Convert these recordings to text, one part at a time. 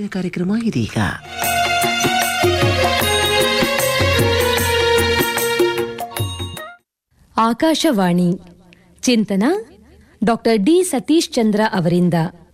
ಕಾರ್ಯಕ್ರಮ ಇದೀಗ ಆಕಾಶವಾಣಿ ಚಿಂತನ ಡಾಕ್ಟರ್ ಡಿ ಸತೀಶ್ ಚಂದ್ರ ಅವರಿಂದ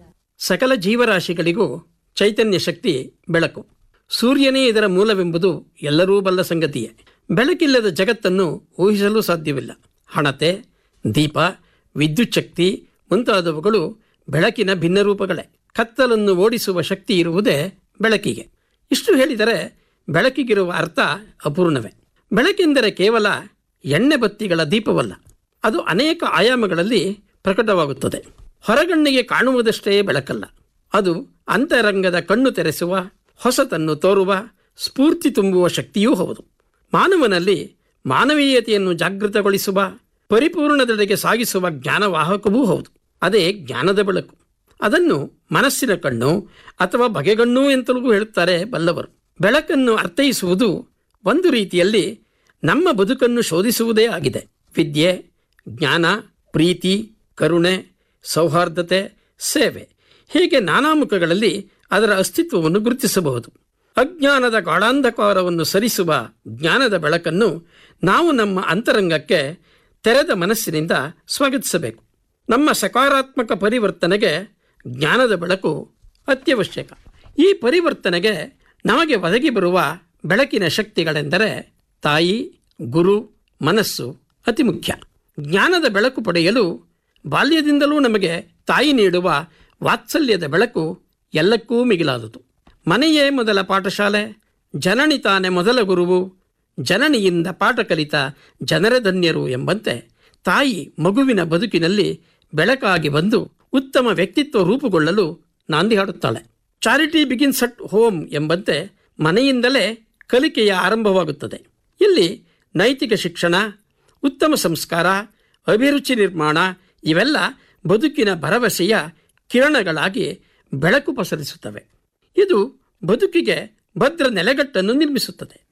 ಸಕಲ ಜೀವರಾಶಿಗಳಿಗೂ ಚೈತನ್ಯ ಶಕ್ತಿ ಬೆಳಕು ಸೂರ್ಯನೇ ಇದರ ಮೂಲವೆಂಬುದು ಎಲ್ಲರೂ ಬಲ್ಲ ಸಂಗತಿಯೇ ಬೆಳಕಿಲ್ಲದ ಜಗತ್ತನ್ನು ಊಹಿಸಲು ಸಾಧ್ಯವಿಲ್ಲ ಹಣತೆ ದೀಪ ವಿದ್ಯುತ್ ಶಕ್ತಿ ಮುಂತಾದವುಗಳು ಬೆಳಕಿನ ಭಿನ್ನ ರೂಪಗಳೇ ಕತ್ತಲನ್ನು ಓಡಿಸುವ ಶಕ್ತಿ ಇರುವುದೇ ಬೆಳಕಿಗೆ ಇಷ್ಟು ಹೇಳಿದರೆ ಬೆಳಕಿಗಿರುವ ಅರ್ಥ ಅಪೂರ್ಣವೇ ಬೆಳಕೆಂದರೆ ಕೇವಲ ಎಣ್ಣೆ ಬತ್ತಿಗಳ ದೀಪವಲ್ಲ ಅದು ಅನೇಕ ಆಯಾಮಗಳಲ್ಲಿ ಪ್ರಕಟವಾಗುತ್ತದೆ ಹೊರಗಣ್ಣಿಗೆ ಕಾಣುವುದಷ್ಟೇ ಬೆಳಕಲ್ಲ ಅದು ಅಂತರಂಗದ ಕಣ್ಣು ತೆರೆಸುವ ಹೊಸತನ್ನು ತೋರುವ ಸ್ಫೂರ್ತಿ ತುಂಬುವ ಶಕ್ತಿಯೂ ಹೌದು ಮಾನವನಲ್ಲಿ ಮಾನವೀಯತೆಯನ್ನು ಜಾಗೃತಗೊಳಿಸುವ ಪರಿಪೂರ್ಣದೆಡೆಗೆ ಸಾಗಿಸುವ ಜ್ಞಾನವಾಹಕವೂ ಹೌದು ಅದೇ ಜ್ಞಾನದ ಬೆಳಕು ಅದನ್ನು ಮನಸ್ಸಿನ ಕಣ್ಣು ಅಥವಾ ಬಗೆಗಣ್ಣು ಎಂತಲೂ ಹೇಳುತ್ತಾರೆ ಬಲ್ಲವರು ಬೆಳಕನ್ನು ಅರ್ಥೈಸುವುದು ಒಂದು ರೀತಿಯಲ್ಲಿ ನಮ್ಮ ಬದುಕನ್ನು ಶೋಧಿಸುವುದೇ ಆಗಿದೆ ವಿದ್ಯೆ ಜ್ಞಾನ ಪ್ರೀತಿ ಕರುಣೆ ಸೌಹಾರ್ದತೆ ಸೇವೆ ಹೀಗೆ ನಾನಾ ಮುಖಗಳಲ್ಲಿ ಅದರ ಅಸ್ತಿತ್ವವನ್ನು ಗುರುತಿಸಬಹುದು ಅಜ್ಞಾನದ ಗಾಢಾಂಧಕಾರವನ್ನು ಸರಿಸುವ ಜ್ಞಾನದ ಬೆಳಕನ್ನು ನಾವು ನಮ್ಮ ಅಂತರಂಗಕ್ಕೆ ತೆರೆದ ಮನಸ್ಸಿನಿಂದ ಸ್ವಾಗತಿಸಬೇಕು ನಮ್ಮ ಸಕಾರಾತ್ಮಕ ಪರಿವರ್ತನೆಗೆ ಜ್ಞಾನದ ಬೆಳಕು ಅತ್ಯವಶ್ಯಕ ಈ ಪರಿವರ್ತನೆಗೆ ನಮಗೆ ಒದಗಿ ಬರುವ ಬೆಳಕಿನ ಶಕ್ತಿಗಳೆಂದರೆ ತಾಯಿ ಗುರು ಮನಸ್ಸು ಅತಿ ಮುಖ್ಯ ಜ್ಞಾನದ ಬೆಳಕು ಪಡೆಯಲು ಬಾಲ್ಯದಿಂದಲೂ ನಮಗೆ ತಾಯಿ ನೀಡುವ ವಾತ್ಸಲ್ಯದ ಬೆಳಕು ಎಲ್ಲಕ್ಕೂ ಮಿಗಿಲಾದುದು ಮನೆಯೇ ಮೊದಲ ಪಾಠಶಾಲೆ ಜನನಿ ತಾನೆ ಮೊದಲ ಗುರುವು ಜನನಿಯಿಂದ ಪಾಠ ಕಲಿತ ಜನರ ಧನ್ಯರು ಎಂಬಂತೆ ತಾಯಿ ಮಗುವಿನ ಬದುಕಿನಲ್ಲಿ ಬೆಳಕಾಗಿ ಬಂದು ಉತ್ತಮ ವ್ಯಕ್ತಿತ್ವ ರೂಪುಗೊಳ್ಳಲು ನಾಂದಿ ಹಾಡುತ್ತಾಳೆ ಚಾರಿಟಿ ಬಿಗಿನ್ಸ್ ಅಟ್ ಹೋಮ್ ಎಂಬಂತೆ ಮನೆಯಿಂದಲೇ ಕಲಿಕೆಯ ಆರಂಭವಾಗುತ್ತದೆ ಇಲ್ಲಿ ನೈತಿಕ ಶಿಕ್ಷಣ ಉತ್ತಮ ಸಂಸ್ಕಾರ ಅಭಿರುಚಿ ನಿರ್ಮಾಣ ಇವೆಲ್ಲ ಬದುಕಿನ ಭರವಸೆಯ ಕಿರಣಗಳಾಗಿ ಬೆಳಕು ಪಸರಿಸುತ್ತವೆ ಇದು ಬದುಕಿಗೆ ಭದ್ರ ನೆಲೆಗಟ್ಟನ್ನು ನಿರ್ಮಿಸುತ್ತದೆ